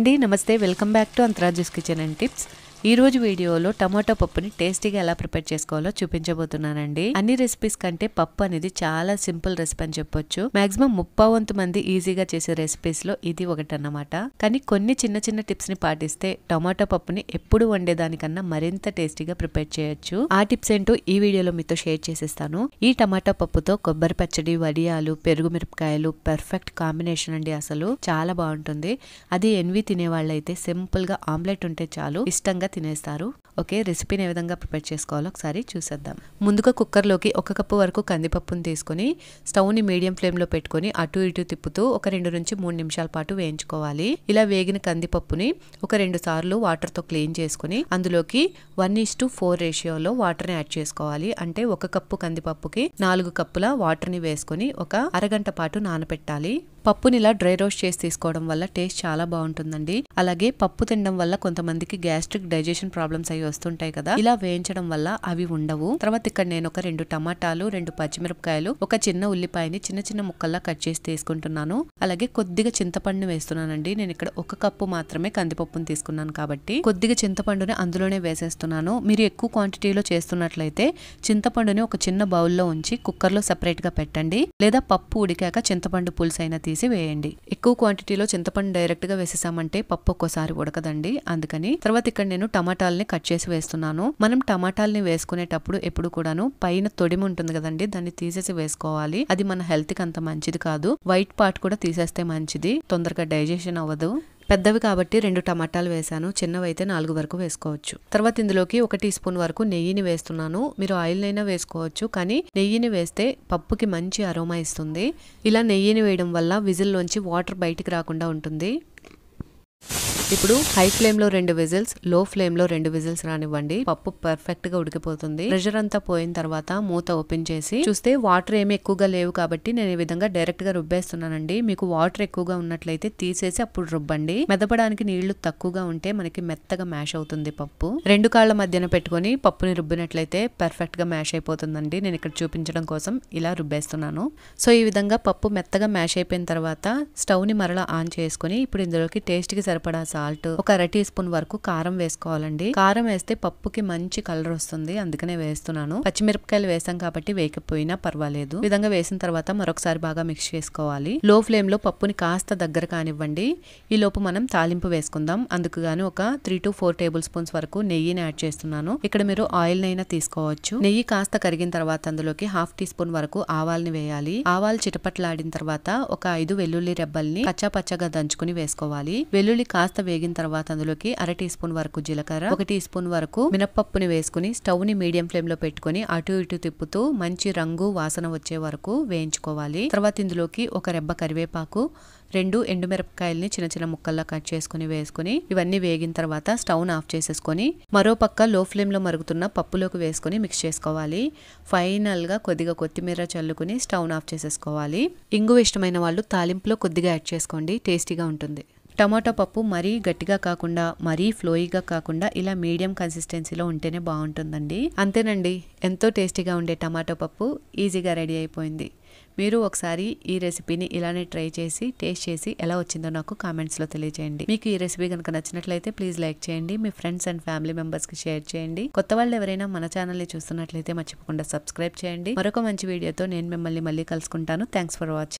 అండి నమస్తే welcome back to Antharaju's kitchen and tips ఈ రోజు వీడియోలో టమాటో పప్పుని టేస్టీగా ఎలా ప్రిపేర్ చేసుకోవాలో చూపించబోతున్నానండి అన్ని రెసిపీస్ కంటే పప్పు అనేది చాలా సింపుల్ రెసిపీ అని చెప్పొచ్చు మాక్సిమం ముప్పావంతు మంది ఈజీగా చేసే రెసిపీస్ లో ఇది ఒకటి అన్నమాట కానీ కొన్ని చిన్న చిన్న టిప్స్ ని పాటిస్తే టమాటో పప్పుని ఎప్పుడు వండేదానికన్నా మరింత టేస్టీగా ప్రిపేర్ చేయొచ్చు ఆ టిప్స్ ఏంటో ఈ వీడియోలో మీతో షేర్ చేసేస్తాను ఈ టమాటో పప్పుతో కొబ్బరి పచ్చడి వడియాలు పెరుగు మిరపకాయలు పర్ఫెక్ట్ కాంబినేషన్ అండి అసలు చాలా బాగుంటుంది అది ఎన్వి తినే వాళ్ళైతే సింపుల్ గా ఆమ్లెట్ ఉంటే చాలు ఇష్టంగా తినేస్తారు ఓకే రెసిపీని ఏ విధంగా ప్రిపేర్ చేసుకోవాలో ఒకసారి చూసేద్దాం ముందుగా కుక్కర్లోకి ఒక కప్పు వరకు కందిపప్పును తీసుకొని స్టవ్ని మీడియం ఫ్లేమ్లో పెట్టుకొని అటు ఇటు తిప్పుతూ ఒక రెండు నుంచి మూడు నిమిషాల పాటు వేయించుకోవాలి ఇలా వేగిన కందిపప్పుని ఒక రెండు సార్లు వాటర్తో క్లీన్ చేసుకుని అందులోకి వన్ ఈస్ టు ఫోర్ రేషియోలో వాటర్ని యాడ్ చేసుకోవాలి అంటే ఒక కప్పు కందిపప్పుకి నాలుగు కప్పుల వాటర్ని వేసుకొని ఒక అరగంట పాటు నానపెట్టాలి పప్పుని ఇలా డ్రై రోస్ట్ చేసి తీసుకోవడం వల్ల టేస్ట్ చాలా బాగుంటుందండి అలాగే పప్పు తినడం వల్ల కొంతమందికి గ్యాస్ట్రిక్ డైజెషన్ ప్రాబ్లమ్స్ అవి వస్తుంటాయి కదా ఇలా వేయించడం వల్ల అవి ఉండవు తర్వాత ఇక్కడ నేను ఒక రెండు టమాటాలు రెండు పచ్చిమిరపకాయలు ఒక చిన్న ఉల్లిపాయని చిన్న చిన్న ముక్కల్లా కట్ చేసి తీసుకుంటున్నాను అలాగే కొద్దిగా చింతపండు వేస్తున్నానండి నేను ఇక్కడ ఒక కప్పు మాత్రమే కందిపప్పును తీసుకున్నాను కాబట్టి కొద్దిగా చింతపండుని అందులోనే వేసేస్తున్నాను మీరు ఎక్కువ క్వాంటిటీలో చేస్తున్నట్లయితే చింతపండుని ఒక చిన్న బౌల్లో ఉంచి కుక్కర్లో సెపరేట్ గా పెట్టండి లేదా పప్పు ఉడికాక చింతపండు పులుసు అయినా తీసి వేయండి ఎక్కువ క్వాంటిటీలో చింతపండు డైరెక్ట్ గా వేసేసామంటే పప్పు ఒక్కోసారి ఉడకదండి అందుకని తర్వాత ఇక్కడ నేను టమాటాలని కట్ చేసి వేస్తున్నాను మనం టమాటాలని వేసుకునేటప్పుడు ఎప్పుడు కూడాను పైన తొడిమి ఉంటుంది కదండి దాన్ని తీసేసి వేసుకోవాలి అది మన హెల్త్ కి అంత మంచిది కాదు వైట్ పార్ట్ కూడా తీసేస్తే మంచిది తొందరగా డైజెషన్ అవ్వదు పెద్దవి కాబట్టి రెండు టమాటాలు వేసాను చిన్నవి అయితే నాలుగు వరకు వేసుకోవచ్చు తర్వాత ఇందులోకి ఒక టీ స్పూన్ వరకు నెయ్యిని వేస్తున్నాను మీరు ఆయిల్ అయినా వేసుకోవచ్చు కానీ నెయ్యిని వేస్తే పప్పుకి మంచి అరోమా ఇస్తుంది ఇలా నెయ్యిని వేయడం వల్ల విజిల్లోంచి వాటర్ బయటికి రాకుండా ఉంటుంది ఇప్పుడు హై ఫ్లేమ్ లో రెండు విజిల్స్ లో ఫ్లేమ్ లో రెండు విజిల్స్ రానివ్వండి పప్పు పర్ఫెక్ట్ గా ఉడికిపోతుంది ప్రెషర్ అంతా పోయిన తర్వాత మూత ఓపెన్ చేసి చూస్తే వాటర్ ఏమి ఎక్కువగా లేవు కాబట్టి నేను ఈ విధంగా డైరెక్ట్ గా రుబ్బేస్తున్నానండి మీకు వాటర్ ఎక్కువగా ఉన్నట్లయితే తీసేసి అప్పుడు రుబ్బండి మెదపడానికి నీళ్లు తక్కువగా ఉంటే మనకి మెత్తగా మ్యాష్ అవుతుంది పప్పు రెండు కాళ్ళ మధ్యన పెట్టుకొని పప్పుని రుబ్బినట్లయితే పర్ఫెక్ట్ గా మ్యాష్ అయిపోతుందండి నేను ఇక్కడ చూపించడం కోసం ఇలా రుబ్బేస్తున్నాను సో ఈ విధంగా పప్పు మెత్తగా మ్యాష్ అయిపోయిన తర్వాత స్టవ్ ని మరలా ఆన్ చేసుకుని ఇప్పుడు ఇందులోకి టేస్ట్ కి సరిపడా సాల్ట్ ఒక అర టీ స్పూన్ వరకు కారం వేసుకోవాలండి కారం వేస్తే పప్పుకి మంచి కలర్ వస్తుంది అందుకనే వేస్తున్నాను పచ్చిమిరపకాయలు వేసాం కాబట్టి వేయకపోయినా పర్వాలేదు ఈ విధంగా వేసిన తర్వాత మరొకసారి బాగా మిక్స్ చేసుకోవాలి లో ఫ్లేమ్ లో పప్పుని కాస్త దగ్గర కానివ్వండి ఈ లోపు మనం తాలింపు వేసుకుందాం అందుకు గాను ఒక three to four tablespoons వరకు నెయ్యిని యాడ్ చేస్తున్నాను ఇక్కడ మీరు ఆయిల్ నైనా తీసుకోవచ్చు నెయ్యి కాస్త కరిగిన తర్వాత అందులోకి హాఫ్ టీ స్పూన్ వరకు ఆవాల్ని వేయాలి ఆవాలు చిటపట్లాడిన తర్వాత ఒక ఐదు వెల్లుల్లి రెబ్బల్ని పచ్చా పచ్చగా దంచుకుని వేసుకోవాలి వెల్లుల్లి కాస్త వేగిన తర్వాత అందులోకి అర టీ స్పూన్ వరకు జీలకర్ర ఒక టీ స్పూన్ వరకు మినపప్పుని వేసుకుని స్టవ్ ని మీడియం ఫ్లేమ్ లో పెట్టుకుని అటు ఇటు తిప్పుతూ మంచి రంగు వాసన వచ్చే వరకు వేయించుకోవాలి తర్వాత ఇందులోకి ఒక రెబ్బ కరివేపాకు రెండు ఎండుమిరపకాయల్ని చిన్న చిన్న ముక్కల్లా కట్ చేసుకుని వేసుకుని ఇవన్నీ వేగిన తర్వాత స్టవ్ ఆఫ్ చేసేసుకొని మరో పక్క లో ఫ్లేమ్ లో మరుగుతున్న పప్పులోకి వేసుకుని మిక్స్ చేసుకోవాలి ఫైనల్ గా కొద్దిగా కొత్తిమీర చల్లుకుని స్టవ్ ఆఫ్ చేసేసుకోవాలి ఇంగు ఇష్టమైన వాళ్ళు తాలింపులో కొద్దిగా యాడ్ చేసుకోండి టేస్టీగా ఉంటుంది టమాటో పప్పు మరీ గట్టిగా కాకుండా మరీ ఫ్లోయిగా కాకుండా ఇలా మీడియం కన్సిస్టెన్సీలో ఉంటేనే బాగుంటుందండి అంతేనండి ఎంతో టేస్టీగా ఉండే టమాటో పప్పు ఈజీగా రెడీ అయిపోయింది మీరు ఒకసారి ఈ రెసిపీని ఇలానే ట్రై చేసి టేస్ట్ చేసి ఎలా వచ్చిందో నాకు కామెంట్స్లో తెలియజేయండి మీకు ఈ రెసిపీ కనుక నచ్చినట్లయితే ప్లీజ్ లైక్ చేయండి మీ ఫ్రెండ్స్ అండ్ ఫ్యామిలీ మెంబర్స్కి షేర్ చేయండి కొత్త వాళ్ళు ఎవరైనా మన ఛానల్ని చూస్తున్నట్లయితే మర్చిపోకుండా సబ్స్క్రైబ్ చేయండి మరొక మంచి వీడియోతో నేను మిమ్మల్ని మళ్ళీ కలుసుకుంటాను థ్యాంక్స్ ఫర్ వాచింగ్